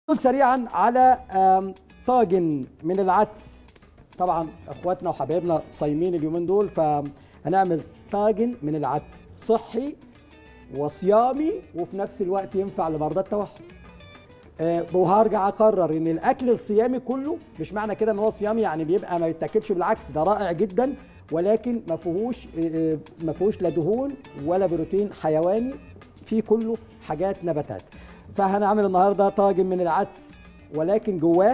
سريعا على آم، طاجن من العدس طبعا اخواتنا وحبايبنا صايمين اليومين دول فهنعمل طاجن من العدس صحي وصيامي وفي نفس الوقت ينفع لمرضى التوحد آه، وهرجع اقرر ان الاكل الصيامي كله مش معنى كده ان هو صيامي يعني بيبقى ما يتاكلش بالعكس ده رائع جدا ولكن ما فيهوش آه، ما فيهوش لا دهون ولا بروتين حيواني فيه كله حاجات نباتات فهنعمل النهارده طاجن من العدس ولكن جواه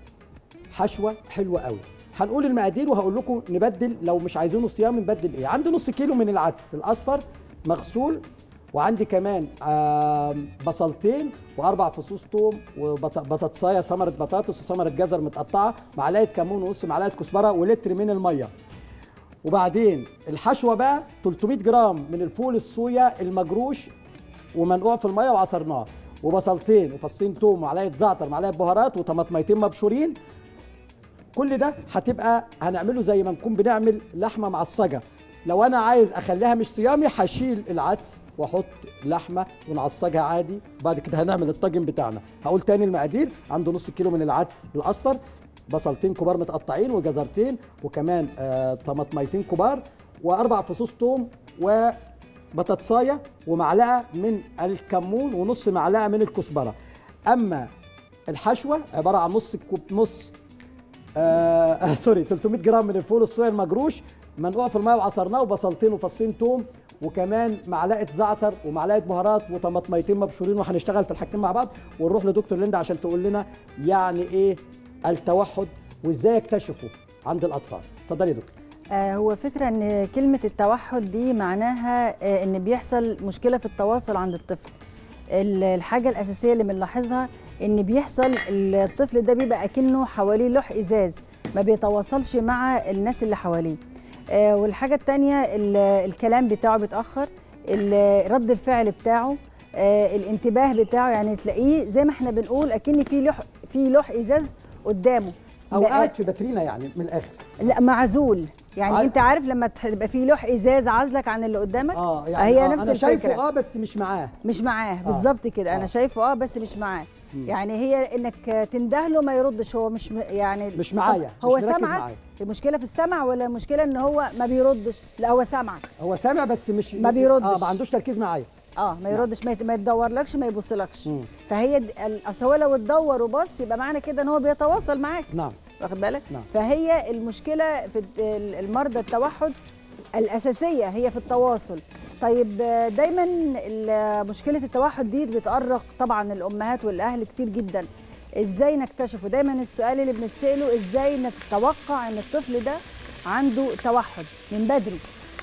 حشوه حلوه قوي هنقول المقادير وهقول لكم نبدل لو مش عايزينه صيام نبدل ايه عندي نص كيلو من العدس الاصفر مغسول وعندي كمان آم، بصلتين واربع فصوص توم وبطاطسايه ثمره بطاطس وثمره جزر متقطعه معلقه كمون ونص معلقه كزبره ولتر من الميه وبعدين الحشوه بقى 300 جرام من الفول الصويا المجروش ومنقوع في الميه وعصرناه وبصلتين وفصين توم ومعلقه زعتر معلقه بهارات وطماطميتين مبشورين كل ده هتبقى هنعمله زي ما نكون بنعمل لحمه معصجه لو انا عايز اخليها مش صيامي هشيل العدس واحط لحمه ونعصجها عادي بعد كده هنعمل الطاجن بتاعنا هقول تاني المقادير عنده نص كيلو من العدس الاصفر بصلتين كبار متقطعين وجزرتين وكمان آه طماطميتين كبار واربع فصوص توم وبطاطسايه ومعلقه من الكمون ونص معلقه من الكزبره اما الحشوه عباره عن نص كوب نص آه آه، سوري 300 جرام من الفول الصويا المجروش منقوع في الميه وعصرناه وبصلتين وفصين توم وكمان معلقه زعتر ومعلقه بهارات وطماطميتين مبشورين وهنشتغل في الحاجتين مع بعض ونروح لدكتور ليندا عشان تقول لنا يعني ايه التوحد وازاي اكتشفه عند الاطفال اتفضلي يا دكتور آه، هو فكرة ان كلمة التوحد دي معناها آه، ان بيحصل مشكلة في التواصل عند الطفل ال- الحاجة الأساسية اللي بنلاحظها ان بيحصل الطفل ده بيبقى اكنه حواليه لوح ازاز ما بيتواصلش مع الناس اللي حواليه آه، والحاجة التانية ال- الكلام بتاعه بيتأخر ال- رد الفعل بتاعه آه، الانتباه بتاعه يعني تلاقيه زي ما احنا بنقول اكن في لوح في لوح ازاز قدامه او بقى- قاعد في باترينا يعني من الاخر لا معزول يعني عارف- انت عارف لما تبقى في لوح ازاز عازلك عن اللي قدامك اه يعني هي آه نفس انا الفكره شايفه اه بس مش معاه مش معاه بالظبط كده آه. انا شايفه اه بس مش معاه يعني هي انك تنده له ما يردش هو مش م- يعني مش معايا، هو مش مركز سامعك معايا. المشكله في السمع ولا المشكله ان هو ما بيردش لا هو سامعك هو سامع بس مش ما بيردش. اه ما عندوش تركيز معايا اه ما يردش ما يت- ما يتدورلكش ما يبصلكش مم. فهي د- ال- اصل هو لو اتدور وبص يبقى معنى كده ان هو بيتواصل معاك نعم واخد بالك نعم. فهي المشكله في الد- ال- المرضى التوحد الاساسيه هي في التواصل طيب آه، دايما ال- مشكله التوحد دي بتأرق طبعا الامهات والاهل كتير جدا ازاي نكتشفه دايما السؤال اللي بنساله ازاي نتوقع ان الطفل ده عنده توحد من بدري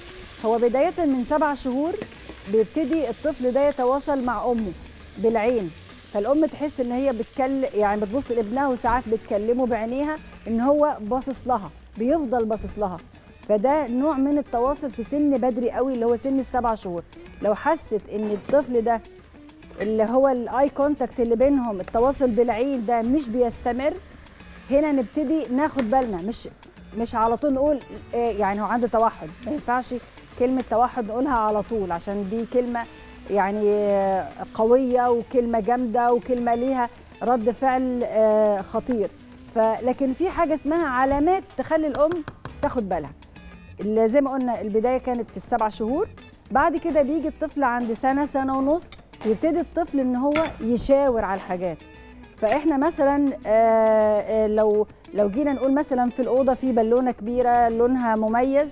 هو بداية من سبع شهور بيبتدي الطفل ده يتواصل مع أمه بالعين فالأم تحس إن هي بتكلم يعني بتبص لابنها وساعات بتكلمه بعينيها إن هو باصص لها بيفضل باصص لها فده نوع من التواصل في سن بدري قوي اللي هو سن السبع شهور لو حست إن الطفل ده اللي هو الاي كونتاكت اللي بينهم التواصل بالعين ده مش بيستمر هنا نبتدي ناخد بالنا مش مش على طول نقول إيه يعني هو عنده توحد ما ينفعش كلمة توحد نقولها على طول عشان دي كلمة يعني آه، قوية وكلمة جامدة وكلمة ليها رد فعل آه، خطير فلكن في حاجة اسمها علامات تخلي الأم تاخد بالها اللي زي ما قلنا البداية كانت في السبع شهور بعد كده بيجي الطفل عند سنة سنة ونص يبتدي الطفل ان هو يشاور على الحاجات فاحنا مثلا آه، آه، لو لو جينا نقول مثلا في الاوضه في بالونه كبيره لونها مميز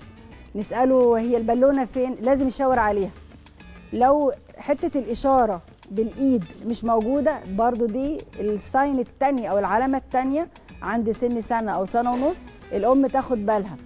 نساله هي البالونه فين لازم يشاور عليها لو حته الاشاره بالايد مش موجوده برضو دي الساين التاني او العلامه التانيه عند سن سنه او سنه ونص الام تاخد بالها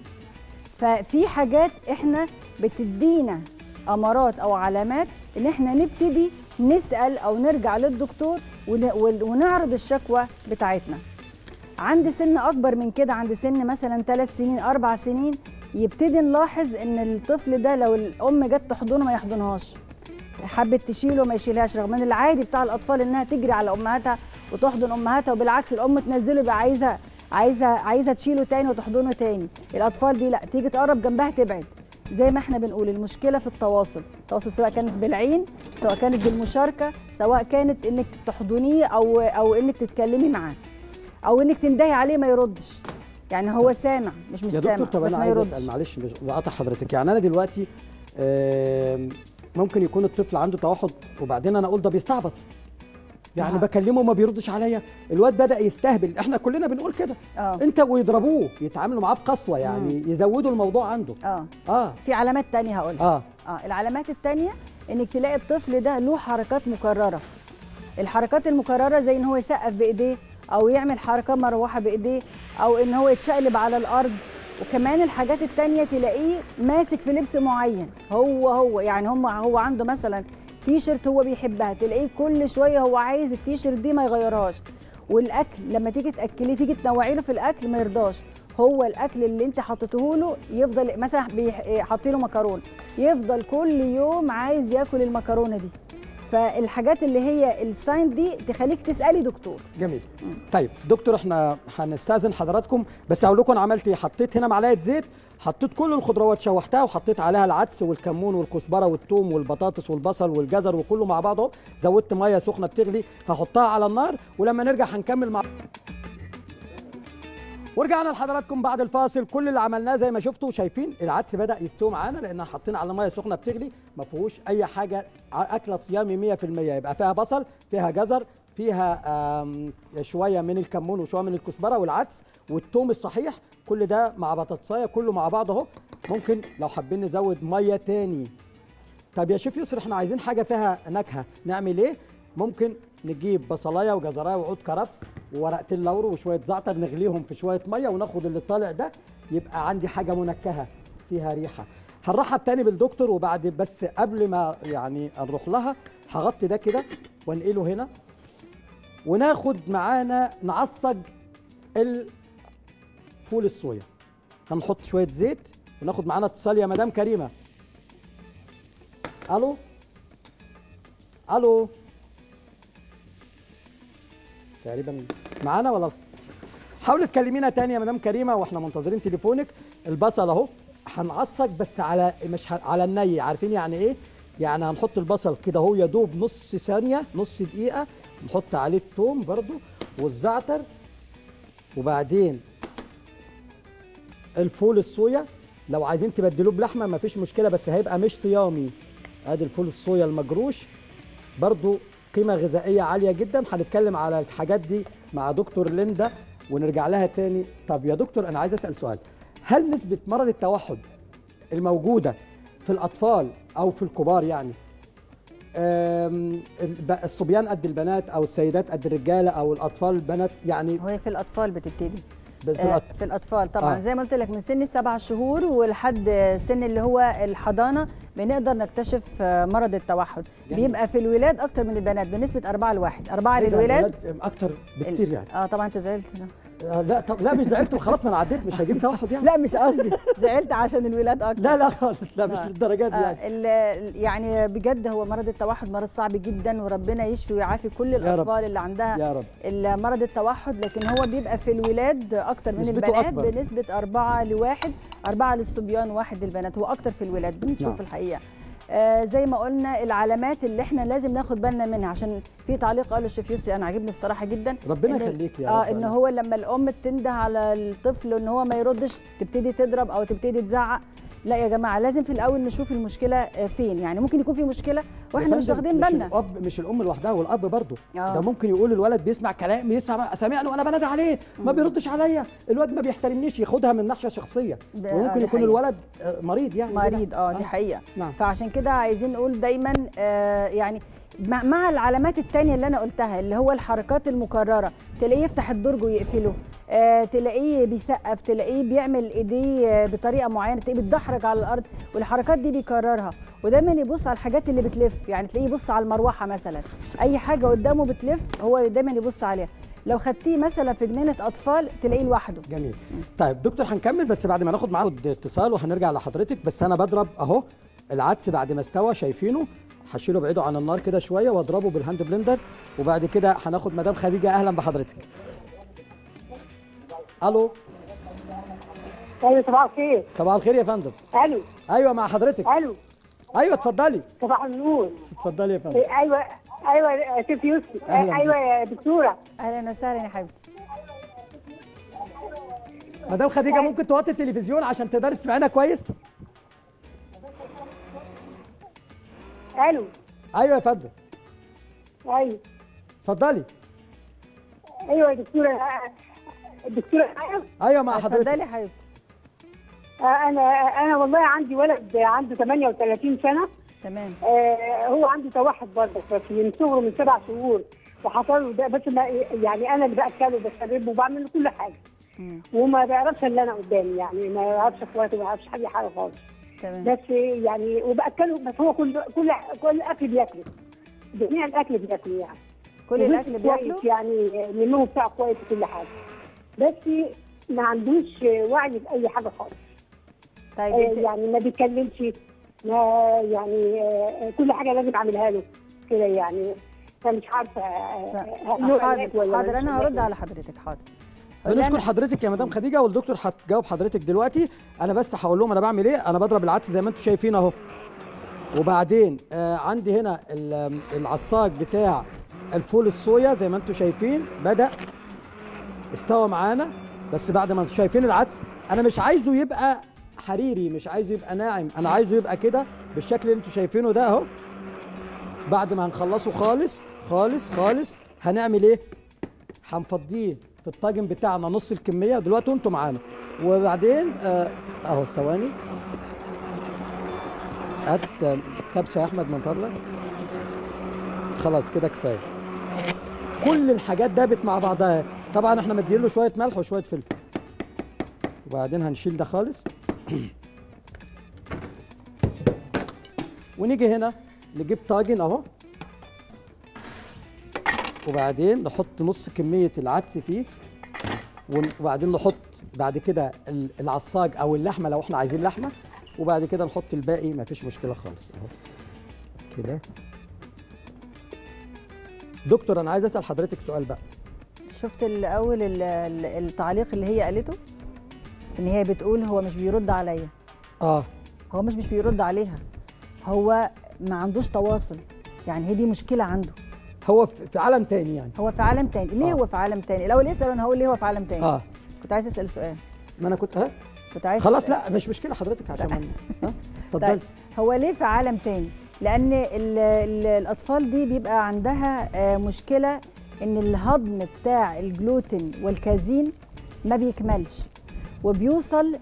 ففي حاجات احنا بتدينا امارات او علامات ان احنا نبتدي نسال او نرجع للدكتور ون- ون- ونعرض الشكوى بتاعتنا عند سن اكبر من كده عند سن مثلا ثلاث سنين اربع سنين يبتدي نلاحظ ان الطفل ده لو الام جت تحضنه ما يحضنهاش حبت تشيله ما يشيلهاش رغم ان العادي بتاع الاطفال انها تجري على امهاتها وتحضن امهاتها وبالعكس الام تنزله يبقى عايزه عايزه عايزه تشيله تاني وتحضنه تاني الاطفال دي لا تيجي تقرب جنبها تبعد زي ما احنا بنقول المشكله في التواصل التواصل سواء كانت بالعين سواء كانت بالمشاركه سواء كانت انك تحضنيه او او انك تتكلمي معاه او انك تندهي عليه ما يردش يعني هو سامع مش مش يا سامع دكتور طب بس انا ما عايز يردش اسال معلش مش بقطع حضرتك يعني انا دلوقتي آم، ممكن يكون الطفل عنده توحد وبعدين انا اقول ده بيستعبط يعني آه. بكلمه ما بيردش عليا الواد بدا يستهبل احنا كلنا بنقول كده اه انت ويضربوه يتعاملوا معاه بقسوه يعني يزودوا الموضوع عنده اه اه في علامات تانية هقولها اه اه العلامات التانية انك تلاقي الطفل ده له حركات مكررة الحركات المكررة زي ان هو يسقف بايديه او يعمل حركة مروحة بايديه او ان هو يتشقلب على الارض وكمان الحاجات التانية تلاقيه ماسك في لبس معين هو هو يعني هم هو عنده مثلا تي شيرت هو بيحبها تلاقيه كل شوية هو عايز التي شيرت دي ما يغيرهاش والاكل لما تيجي تاكليه تيجي تنوعي له في الاكل ما يرضاش هو الاكل اللي انت حطيته له يفضل مثلا بيح- حاطين له مكرونه يفضل كل يوم عايز ياكل المكرونه دي فالحاجات اللي هي الساين دي تخليك تسالي دكتور جميل طيب دكتور احنا هنستاذن حضراتكم بس هقول لكم انا عملت ايه حطيت هنا معلقه زيت حطيت كل الخضروات شوحتها وحطيت عليها العدس والكمون والكزبره والثوم والبطاطس والبصل والجزر وكله مع بعضه زودت ميه سخنه بتغلي هحطها على النار ولما نرجع هنكمل مع ورجعنا لحضراتكم بعد الفاصل كل اللي عملناه زي ما شفتوا شايفين العدس بدا يستوي معانا لان حاطين على ميه سخنه بتغلي ما فيهوش اي حاجه ع- اكله صيامي 100% يبقى فيها بصل فيها جزر فيها آم، شويه من الكمون وشويه من الكزبره والعدس والثوم الصحيح كل ده مع بطاطسايه كله مع بعض اهو ممكن لو حابين نزود ميه تاني طب يا شيف يسر احنا عايزين حاجه فيها نكهه نعمل ايه ممكن نجيب بصلايه وجزرايه وعود كرفس وورقتين لورو وشويه زعتر نغليهم في شويه ميه وناخد اللي طالع ده يبقى عندي حاجه منكهه فيها ريحه هنرحب تاني بالدكتور وبعد بس قبل ما يعني نروح لها هغطي ده كده وانقله هنا وناخد معانا نعصج الفول الصويا هنحط شويه زيت وناخد معانا اتصال يا مدام كريمه الو الو تقريبا معانا ولا حاولي تكلمينا تاني يا مدام كريمه واحنا منتظرين تليفونك البصل اهو هنعصج بس على مش ه... على الني عارفين يعني ايه يعني هنحط البصل كده اهو يا دوب نص ثانيه نص دقيقه نحط عليه الثوم برضو والزعتر وبعدين الفول الصويا لو عايزين تبدلوه بلحمه مفيش مشكله بس هيبقى مش صيامي ادي الفول الصويا المجروش برضو قيمه غذائيه عاليه جدا هنتكلم على الحاجات دي مع دكتور ليندا ونرجع لها تاني طب يا دكتور انا عايز اسال سؤال هل نسبه مرض التوحد الموجوده في الاطفال او في الكبار يعني آم، الب- الصبيان قد البنات او السيدات قد الرجاله او الاطفال البنات يعني هو في الاطفال بتبتدي في آه، الأط- في الاطفال طبعا آه. زي ما قلت لك من سن سبع شهور ولحد سن اللي هو الحضانه بنقدر نكتشف آه، مرض التوحد جميل. بيبقى في الولاد اكتر من البنات بنسبه 4 لواحد 4 إيه ده، للولاد الولاد اكتر بكتير يعني اه طبعا انت زعلت آه، لا طب لا مش زعلت خلاص ما انا عديت مش هجيب توحد يعني لا مش قصدي زعلت عشان الولاد اكتر لا لا خالص لا مش آه. للدرجات دي آه يعني ال- ال- يعني بجد هو مرض التوحد مرض صعب جدا وربنا يشفي ويعافي كل رب. الاطفال اللي عندها يا رب مرض التوحد لكن هو بيبقى في الولاد اكتر من نسبته البنات أكبر. بنسبه أربعة لواحد أربعة للصبيان واحد للبنات هو اكتر في الولاد بنشوف نعم. الحقيقه آه زي ما قلنا العلامات اللي احنا لازم ناخد بالنا منها عشان في تعليق قاله الشيف يسري انا عاجبني بصراحه جدا ربنا إن- يخليك يا اه رب ان هو لما الام تنده على الطفل ان هو ما يردش تبتدي تضرب او تبتدي تزعق لا يا جماعه لازم في الاول نشوف المشكله آه، فين يعني ممكن يكون في مشكله واحنا يا مش فندم، واخدين مش بالنا الاب مش الام لوحدها والاب برضه آه. ده ممكن يقول الولد بيسمع كلام يسمع سامعني وانا بنادي عليه ما بيردش عليا الواد ما بيحترمنيش ياخدها من ناحيه شخصيه ب- آه، وممكن دي يكون حقيقة. الولد آه، مريض يعني مريض اه دي حقيقه نعم فعشان كده عايزين نقول دايما آه يعني مع, مع العلامات التانية اللي انا قلتها اللي هو الحركات المكرره تلاقيه يفتح الدرج ويقفله آه تلاقيه بيسقف تلاقيه بيعمل ايديه آه، بطريقه معينه تلاقيه بيتدحرج على الارض والحركات دي بيكررها ودايما يبص على الحاجات اللي بتلف يعني تلاقيه يبص على المروحه مثلا اي حاجه قدامه بتلف هو دايما يبص عليها لو خدتيه مثلا في جنينه اطفال تلاقيه لوحده جميل طيب دكتور هنكمل بس بعد ما ناخد معاه اتصال وهنرجع لحضرتك بس انا بضرب اهو العدس بعد ما استوى شايفينه هشيله بعيده عن النار كده شويه واضربه بالهاند بلندر وبعد كده هناخد مدام خديجه اهلا بحضرتك الو ايوه صباح الخير صباح الخير يا فندم الو ايوه مع حضرتك الو ايوه اتفضلي صباح النور اتفضلي يا فندم إيه، ايوه ايوه يا ست يوسف أهلاً ايوه يا دكتوره اهلا وسهلا يا حبيبتي مدام خديجه ممكن توطي التلفزيون عشان تقدري تسمعينا كويس الو ايوه يا فندم ايوه اتفضلي ايوه يا دكتوره آه، الدكتوره معايا ايوه مع اتفضلي حضرتك يا حبيبتي آه، انا انا والله عندي ولد عنده 38 سنه تمام آه، هو عنده توحد برضه بس من صغره من سبع شهور وحصل له ده بس ما يعني انا اللي باكله وبشربه وبعمل له كل حاجه مم. وما بيعرفش اللي انا قدامي يعني ما يعرفش اخواته ما يعرفش حاجه حاجه خالص تمام بس يعني وباكله بس هو كل كل كل اكل بياكله جميع الاكل بياكله يعني كل وجسمه الاكل كويس بياكله يعني النمو بتاعه كويس وكل حاجه بس ما عندوش وعي باي حاجه خالص طيب آه، انت يعني ما بيتكلمش ما يعني آه، كل حاجه لازم اعملها له كده يعني فمش عارفه آه، ف- هل هو علاج حاضر ولا حاضر مش انا هرد علاج؟ على حضرتك حاضر بنشكر أنا- حضرتك يا مدام خديجه والدكتور هتجاوب حضرتك دلوقتي انا بس هقول لهم انا بعمل ايه انا بضرب العدس زي ما انتم شايفين اهو وبعدين آه عندي هنا ال- العصاج بتاع الفول الصويا زي ما انتم شايفين بدا استوى معانا بس بعد ما انتم شايفين العدس انا مش عايزه يبقى حريري مش عايزه يبقى ناعم انا عايزه يبقى كده بالشكل اللي انتم شايفينه ده اهو بعد ما هنخلصه خالص خالص خالص هنعمل ايه هنفضيه في الطاجن بتاعنا نص الكميه دلوقتي انتوا معانا وبعدين آه، اهو ثواني هات آه، كبشه يا احمد من فضلك خلاص كده كفايه كل الحاجات دابت مع بعضها طبعا احنا مدين له شويه ملح وشويه فلفل وبعدين هنشيل ده خالص ونيجي هنا نجيب طاجن اهو وبعدين نحط نص كمية العدس فيه ون- وبعدين نحط بعد كده ال- العصاج او اللحمة لو احنا عايزين لحمة وبعد كده نحط الباقي مفيش مشكلة خالص اهو كده دكتور انا عايز اسال حضرتك سؤال بقى شفت الاول ال- ال- التعليق اللي هي قالته ان هي بتقول هو مش بيرد عليا اه هو مش مش بيرد عليها هو ما عندوش تواصل يعني هي دي مشكله عنده هو في في عالم تاني يعني هو في عالم تاني ليه آه. هو في عالم تاني الاول اسال انا هقول ليه هو في عالم تاني اه كنت عايز اسال سؤال ما انا كنت ها كنت عايز خلاص أسأل. لا مش مشكلة حضرتك عشان ما ها اتفضلي طيب هو ليه في عالم تاني؟ لأن ال ال الأطفال دي بيبقى عندها آه، مشكلة إن الهضم بتاع الجلوتين والكازين ما بيكملش وبيوصل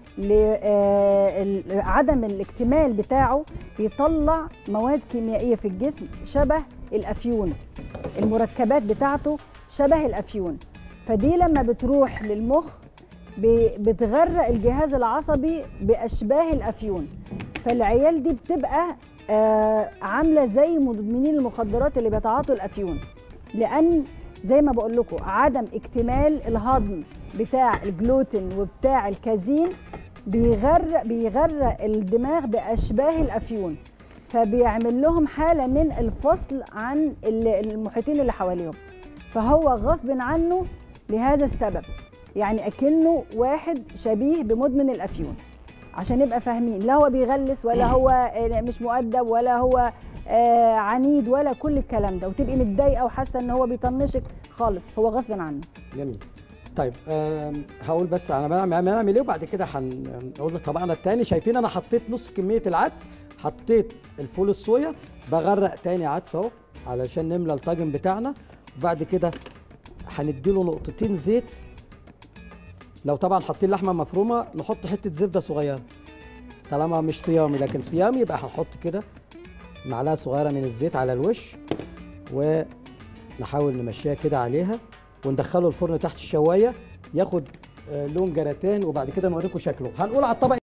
لعدم الاكتمال بتاعه بيطلع مواد كيميائية في الجسم شبه الأفيون المركبات بتاعته شبه الأفيون فدي لما بتروح للمخ ب- بتغرق الجهاز العصبي باشباه الافيون فالعيال دي بتبقى آه عامله زي مدمنين المخدرات اللي بيتعاطوا الافيون لان زي ما بقول لكم عدم اكتمال الهضم بتاع الجلوتين وبتاع الكازين بيغرق بيغرق الدماغ باشباه الافيون فبيعمل لهم حاله من الفصل عن ال- المحيطين اللي حواليهم فهو غصب عنه لهذا السبب يعني اكنه واحد شبيه بمدمن الافيون عشان نبقى فاهمين لا هو بيغلس ولا هو آه، مش مؤدب ولا هو آه، عنيد ولا كل الكلام ده وتبقي متضايقه وحاسه ان هو بيطنشك خالص هو غصب عنه جميل طيب آم، هقول بس انا بعمل بعمل ايه وبعد كده هنقول لك طبعنا التاني شايفين انا حطيت نص كميه العدس حطيت الفول الصويا بغرق تاني عدس اهو علشان نملى الطاجن بتاعنا وبعد كده هنديله نقطتين زيت لو طبعا حاطين لحمه مفرومه نحط حته زبده صغيره طالما مش صيامي لكن صيامي يبقى هنحط كده معلقه صغيره من الزيت على الوش ونحاول نمشيها كده عليها وندخله الفرن تحت الشوايه ياخد آه، لون جراتان وبعد كده نوريكم شكله هنقول على الطبق